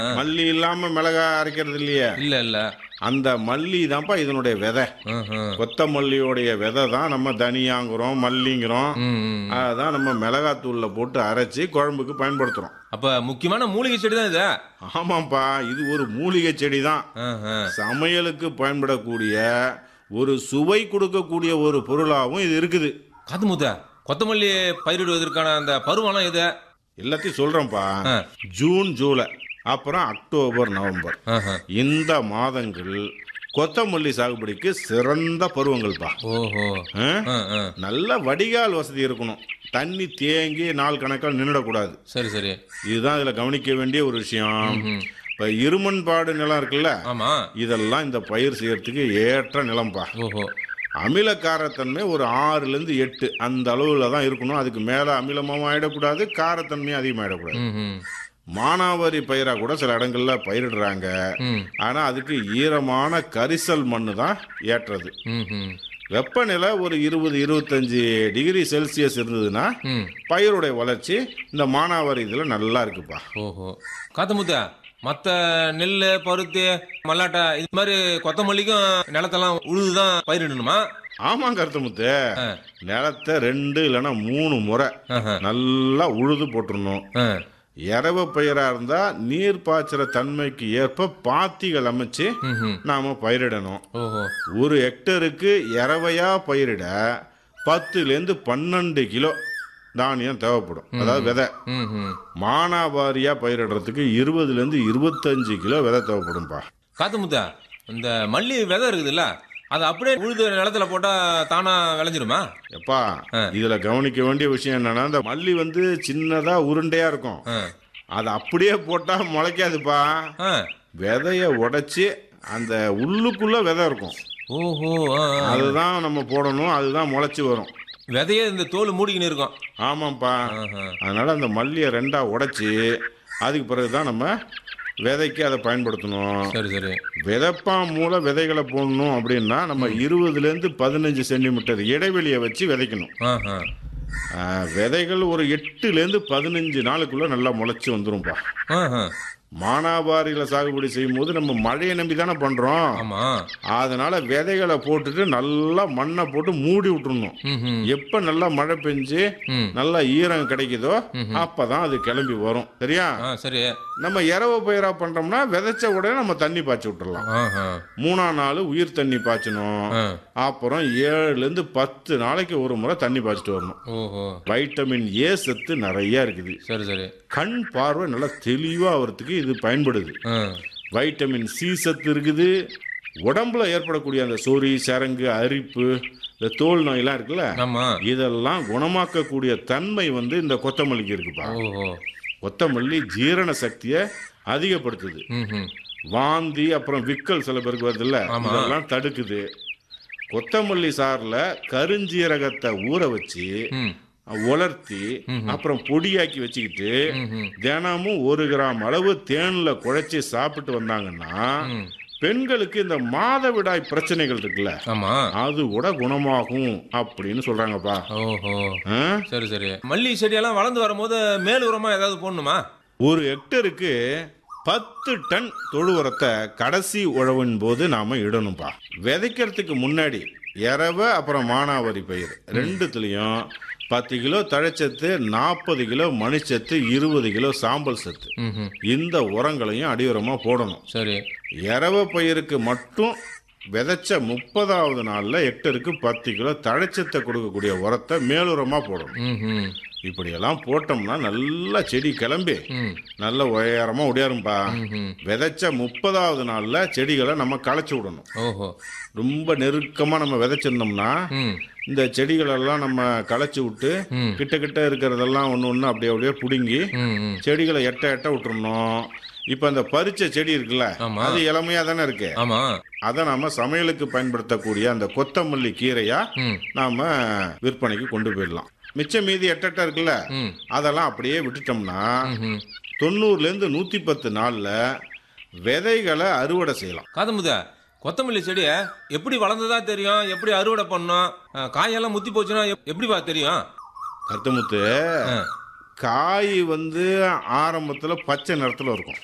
மல்லி இல்லாம மிளகா அரைக்கிறது இல்லையே இல்ல இல்ல அந்த மல்லி தான்ப்பா இதனுடைய விதை ம்ஹும். கொத்தமல்லியோடைய விதை தான் நம்ம தனியாங்கிறோம் மல்லிங்கிறோம் ம், ம். அதான் நம்ம மிளகாத்தூள்ல போட்டு அரைச்சி குழம்புக்கு பயன்படுத்துறோம் அப்ப முக்கியமான மூலிகை செடி தான் இது ஆமாப்பா இது ஒரு மூலிகை செடி தான் ஆஹா. சமையலுக்கு பயன்படக்கூடிய ஒரு சுவை கொடுக்கக்கூடிய ஒரு பொருளாகவும் இது இருக்குது காது முத்த கொத்தமல்லி பயிரிடுவதற்கான அந்த பருவம்லாம் இது எல்லாத்தையும் சொல்றேன்ப்பா ஆ. ஜூன் ஜூலை அப்புறம் அக்டோபர் நவம்பர் ஆஹா. இந்த மாதங்கள் கொத்தமல்லி சாகுபடிக்கு சிறந்த பருவங்கள்ப்பா ஓஹோ ஆ? ஆ, ஆ. நல்ல வடிகால் வசதி இருக்கணும் தண்ணி தேங்கி நாள் கணக்கால் நின்றுடக்கூடாது சரி சரி இதுதான் இதுல கவனிக்க வேண்டிய ஒரு விஷயம் ம். இப்ப இருமண்பாடு நிலம் இருக்குல்ல ஆமா இதெல்லாம் இந்த பயிர் செய்யறதுக்கு ஏற்ற நிலம்பா ஓஹோ அமிலக்காரத்தன்மை ஒரு ஆறுல இருந்து எட்டு அந்த அளவுல தான் இருக்கணும் அதுக்கு மேல அமிலமாவும் ஆயிடக்கூடாது காரத்தன்மையும் அதிகமாயிடக்கூடாது ம், ம். மானாவாரி பயிரா கூட சில இடங்கள்ல பயிரிடுறாங்க ம், ஆனா அதுக்கு ஈரமான கரிசல் மண்ணு தான் ஏற்றது ம், ம். வெப்பநிலை ஒரு இருபது இருபத்தஞ்சு டிகிரி செல்சியஸ் இருந்ததுன்னா ம். பயிருடைய வளர்ச்சி இந்த மானாவாரி இதுல நல்லா இருக்குப்பா ஓஹோ காத்து முத்த மத்த நெல் பருத்தி மல்லாட்டை இது மாதிரி கொத்தமல்லிக்கும் நிலத்தெல்லாம் உழுதுதான் பயிரிடணுமா ஆமாங்க கருத்தமுத்து ஆ. நிலத்தை ரெண்டு இல்லைன்னா மூணு முறை ஆஹா. நல்லா உழுது போட்டுறணும் ஆ. இரவ பயிரா இருந்தா நீர் பாய்ச்சற தன்மைக்கு ஏற்ப பாத்திகள் அமைச்சு ம், ம். நாம பயிரிடணும் ஓஹோ ஒரு ஹெக்டருக்கு இரவையா பயிரிட பத்துலேருந்து பன்னெண்டு கிலோ தானியம் தேவைப்படும் அதாவது விதை ம், ம். மானாவாரியா பயிரிடுறதுக்கு இருபதுலேருந்து இருபத்தஞ்சு கிலோ விதை தேவைப்படும்பா காத்து முத்த இந்த மல்லி விதை இருக்குதுல்ல அது அப்படியே உழுது நிலத்துல போட்டா தானா விளைஞ்சிருமா எப்பா இதுல கவனிக்க வேண்டிய விஷயம் என்னன்னா இந்த மல்லி வந்து சின்னதா உருண்டையா இருக்கும் ஆ. அது அப்படியே போட்டா முளைக்காதுப்பா ஆ. விதைய உடைச்சி அந்த உள்ளுக்குள்ள விதை இருக்கும் ஓஹோ ஆ, ஆ. அதுதான் நம்ம போடணும் அதுதான் முளைச்சி வரும் விதையே இந்த தோல் மூடிக்கின்னு இருக்கும் ஆமாப்பா ஆஹா. அதனால அந்த மல்லியை ரெண்டா உடைச்சி அதுக்கு பிறகுதான் நம்ம விதைக்கு அதை பயன்படுத்தணும் சரி சரி விதைப்பான் மூலம் விதைகளை போடணும் அப்படின்னா நம்ம இருபதுலேருந்து பதினஞ்சு சென்டிமீட்டர் இடைவெளியை வச்சு விதைக்கணும் ஆஹா. ஆ, விதைகள் ஒரு எட்டுலேருந்து பதினஞ்சு நாளுக்குள்ள நல்லா முளைச்சி வந்துரும்பா ஆஹா. மானாவாரியில சாகுபடி செய்யும் போது நம்ம மழையை நம்பி தானே பண்றோம் ஆமா அதனால விதைகளை போட்டுட்டு நல்லா மண்ணை போட்டு மூடி விட்டுறணும் ம், ம். எப்ப நல்லா மழை பெஞ்சு ம். நல்லா ஈரம் கிடைக்குதோ அப்பதான் அது கிளம்பி வரும் சரியா ஆ சரி நம்ம இரவு பயிரா பண்றோம்னா விதைச்ச உடனே நம்ம தண்ணி பாய்ச்சி விட்டுறலாம் ஆஹா. மூணாம் நாள் உயிர் தண்ணி பாய்ச்சணும் ஆ. அப்புறம் ஏழுல இருந்து பத்து நாளைக்கு ஒரு முறை தண்ணி பாய்ச்சிட்டு வரணும் ஓஹோ வைட்டமின் ஏ சத்து நிறைய இருக்குது சரி சரி கண் பார்வை நல்லா தெளிவா ஆகிறதுக்கு இது பயன்படுது ஆ. வைட்டமின் சி சத்து இருக்குது உடம்புல ஏற்படக்கூடிய அந்த சொறி சரங்கு அரிப்பு இந்த தோல் நோயெல்லாம் இருக்குல்ல ஆமா இதெல்லாம் குணமாக்கக்கூடிய தன்மை வந்து இந்த கொத்தமல்லிக்கு இருக்குப்பா ஓஹோ கொத்தமல்லி ஜீரண சக்தியை அதிகப்படுத்துது ம், ம். வாந்தி அப்புறம் விக்கல் சில பேருக்கு வருதுல்ல ஆமா. இதெல்லாம் தடுக்குது கொத்தமல்லி சாறுல கருஞ்சீரகத்தை ஊற வச்சு ம். உலர்த்தி அப்புறம் பொடியாக்கி வச்சுக்கிட்டு தினமும் ஒரு கிராம் அளவு தேன்ல குழைச்சி சாப்பிட்டு வந்தாங்கன்னா ம். பெண்களுக்கு இந்த மாதவிடாய் பிரச்சனைகள் இருக்குல்ல ஆமா அது கூட குணமாகும் அப்படின்னு சொல்றாங்கப்பா ஓஹோ ஆ? சரி சரி மல்லி செடியெல்லாம் வளர்ந்து வரும்போது மேல் உரமா ஏதாவது போடணுமா ஒரு ஹெக்டருக்கு பத்து டன் தொழு உரத்தை கடைசி உழவின் போது நாம இடணும்பா விதைக்கிறதுக்கு முன்னாடி இரவ அப்புறம் மானாவாரி பயிர் ரெண்டுத்துலயும் பத்து கிலோ தழைச்சத்து நாற்பது கிலோ மணிச்சத்து இருபது கிலோ சாம்பல் சத்து ம், ம். இந்த உரங்களையும் அடியுரமா போடணும் சரி இரவ பயிருக்கு மட்டும் விதைச்ச முப்பதாவது நாள்ல ஹெக்டருக்கு பத்து கிலோ தழைச்சத்தை கொடுக்கக்கூடிய உரத்தை மேலுரமா போடணும் ம், ம். இப்படியெல்லாம் போட்டோம்னா நல்லா செடி கிளம்பி ம். நல்ல உயரமா ஒடியாரும்பா ம். விதைச்ச முப்பதாவது நாள்ல செடிகளை நம்ம களைச்சி விடணும் ஓஹோ ரொம்ப நெருக்கமா நம்ம விதைச்சிருந்தோம்னா ம் இந்த செடிகளெல்லாம் நம்ம களைச்சி விட்டு ம். கிட்ட கிட்ட இருக்கிறதெல்லாம் ஒன்று ஒன்று அப்படியே அப்படியே பிடுங்கி ம் ம் செடிகளை எட்ட எட்ட விட்டுறணும் இப்போ அந்த பறிச்ச செடி இருக்குல்ல ஆமா. அது இளமையா தானே இருக்கு ஆமா அதை நாம சமையலுக்கு பயன்படுத்தக்கூடிய அந்த கொத்தமல்லி கீரையா ம் நாம விற்பனைக்கு கொண்டு போயிடலாம் மிச்சம் மீதி எட்டெட்ட இருக்குல்ல ம் அதெல்லாம் அப்படியே விட்டுட்டோம்னா ம் தொண்ணூறுலேருந்து நூற்றி பத்து நாளில் விதைகளை அறுவடை செய்யலாம் காதமுத கொத்தமல்லி செடி எப்படி வளர்ந்ததா தெரியும் எப்படி அறுவடை பண்ணணும் அஹ், காயெல்லாம் முத்தி போச்சுன்னா எப்- எப்படிப்பா தெரியும் கருத்தமுத்து ஆ. காய் வந்து ஆரம்பத்தில் பச்சை நிறத்தில் இருக்கும்